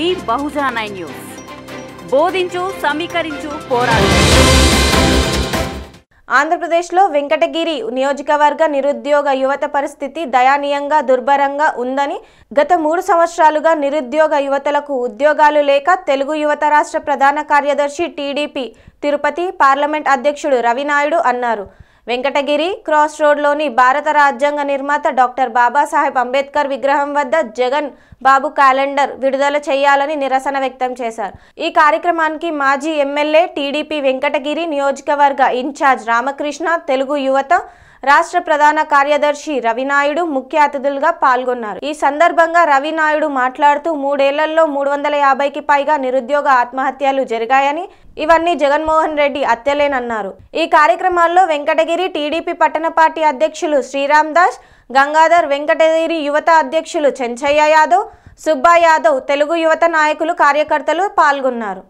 మీ బహుజన nine news బోధించు సమీకరించు పోరాడు ఆంధ్రప్రదేశ్లో వెంకటగిరి నియోజకవర్గ నిరుద్యోగ యువత పరిస్థితి దయానీయంగా దుర్భరంగా ఉందని గత మూడు సంవత్సరాలుగా నిరుద్యోగ యువతలకు ఉద్యోగాలు లేక తెలుగు యువత రాష్ట్ర ప్రధాన కార్యదర్శి టీడీపీ తిరుపతి పార్లమెంట్ అధ్యక్షుడు రవినాయుడు అన్నారు వెంకటగిరి క్రాస్ రోడ్లోని భారత రాజ్యాంగ నిర్మాత డాక్టర్ బాబాసాహెబ్ అంబేద్కర్ విగ్రహం వద్ద జగన్ బాబు క్యాలెండర్ విడుదల చేయాలని నిరసన వ్యక్తం చేశారు ఈ కార్యక్రమానికి మాజీ ఎమ్మెల్యే టీడీపీ వెంకటగిరి నియోజకవర్గ ఇన్ఛార్జ్ రామకృష్ణ తెలుగు యువత రాష్ట్ర ప్రధాన కార్యదర్శి రవినాయుడు ముఖ్య అతిథులుగా పాల్గొన్నారు ఈ సందర్భంగా రవినాయుడు మాట్లాడుతూ మూడేళ్లలో మూడు వందల యాభైకి పైగా నిరుద్యోగ ఆత్మహత్యలు జరిగాయని ఇవన్నీ జగన్మోహన్ రెడ్డి హత్యలేనన్నారు ఈ కార్యక్రమాల్లో వెంకటగిరి టీడీపీ పట్టణ పార్టీ అధ్యక్షులు శ్రీరామ్ దాస్ గంగాధర్ వెంకటగిరి యువత అధ్యక్షులు చెంచయ్య యాదవ్ సుబ్బా యాదవ్ తెలుగు యువత నాయకులు కార్యకర్తలు పాల్గొన్నారు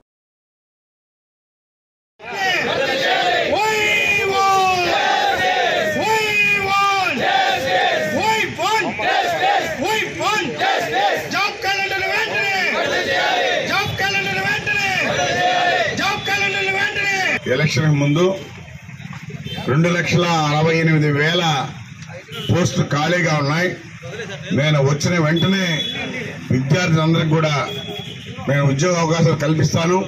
We won! We won! We won! We won! Job calendar వెంటనే జాబ్ క్యాలెండర్ వెంటనే జాబ్ క్యాలెండర్ వెంటనే ఎలక్షన్ ముందు రెండు లక్షల అరవై ఎనిమిది వేల పోస్టులు ఖాళీగా ఉన్నాయి నేను వచ్చిన వెంటనే విద్యార్థులందరికీ కూడా నేను ఉద్యోగ అవకాశాలు కల్పిస్తాను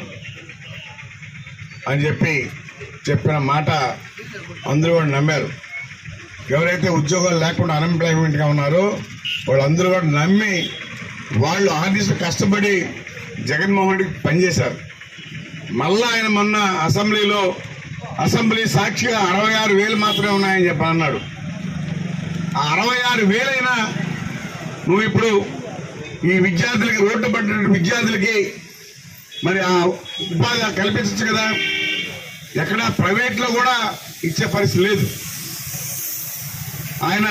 అని చెప్పి చెప్పిన మాట అందరూ కూడా నమ్మారు ఎవరైతే ఉద్యోగాలు లేకుండా అన్ఎంప్లాయ్మెంట్గా ఉన్నారో వాళ్ళందరూ కూడా నమ్మి వాళ్ళు ఆర్టీసీ కష్టపడి జగన్మోహన్ రెడ్డికి పనిచేశారు మళ్ళా ఆయన మొన్న అసెంబ్లీలో అసెంబ్లీ సాక్షిగా అరవై ఆరు వేలు మాత్రమే ఉన్నాయని చెప్పి అన్నాడు ఆ అరవై ఆరు వేలైనా నువ్వు ఇప్పుడు ఈ విద్యార్థులకి రోడ్డు పడిన విద్యార్థులకి మరి ఆ ఉపాధి కల్పించచ్చు కదా ఎక్కడ ప్రైవేట్లో కూడా ఇచ్చే పరిస్థితి లేదు ఆయన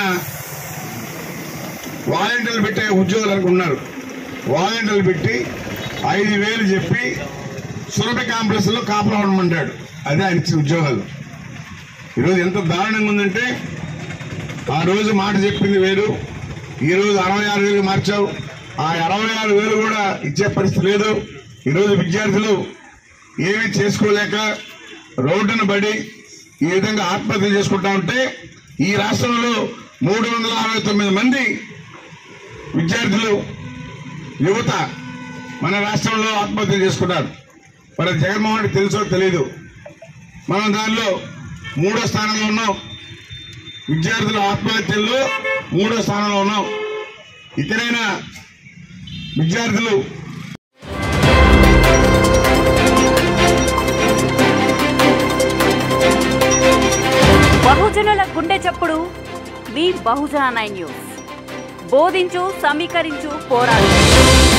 వాలంటీర్లు పెట్టే ఉద్యోగులు అనుకున్నారు వాలంటీర్లు పెట్టి ఐదు వేలు చెప్పి సురభి కాంప్లెక్స్ లో కాపురం ఉండమంటాడు అదే ఆయన ఇచ్చిన ఉద్యోగాలు ఈరోజు ఎంత దారుణంగా ఉందంటే ఆ రోజు మాట చెప్పింది వేరు ఈ రోజు అరవై ఆరు వేలు మార్చావు ఆ అరవై ఆరు వేలు కూడా ఇచ్చే పరిస్థితి లేదు ఈరోజు విద్యార్థులు ఏమీ చేసుకోలేక రోడ్డున పడి ఈ విధంగా ఆత్మహత్య చేసుకుంటా ఉంటే ఈ రాష్ట్రంలో మూడు వందల అరవై తొమ్మిది మంది విద్యార్థులు యువత మన రాష్ట్రంలో ఆత్మహత్య చేసుకున్నారు మరి అది జగన్మోహన్ రెడ్డి తెలుసో తెలియదు మనం దానిలో మూడో స్థానంలో ఉన్నాం విద్యార్థుల ఆత్మహత్యల్లో మూడో స్థానంలో ఉన్నాం ఇకనైనా విద్యార్థులు బహుజనుల గుండె చప్పుడు మీ బహుజన నైన్ న్యూస్ బోధించు సమీకరించు పోరాడు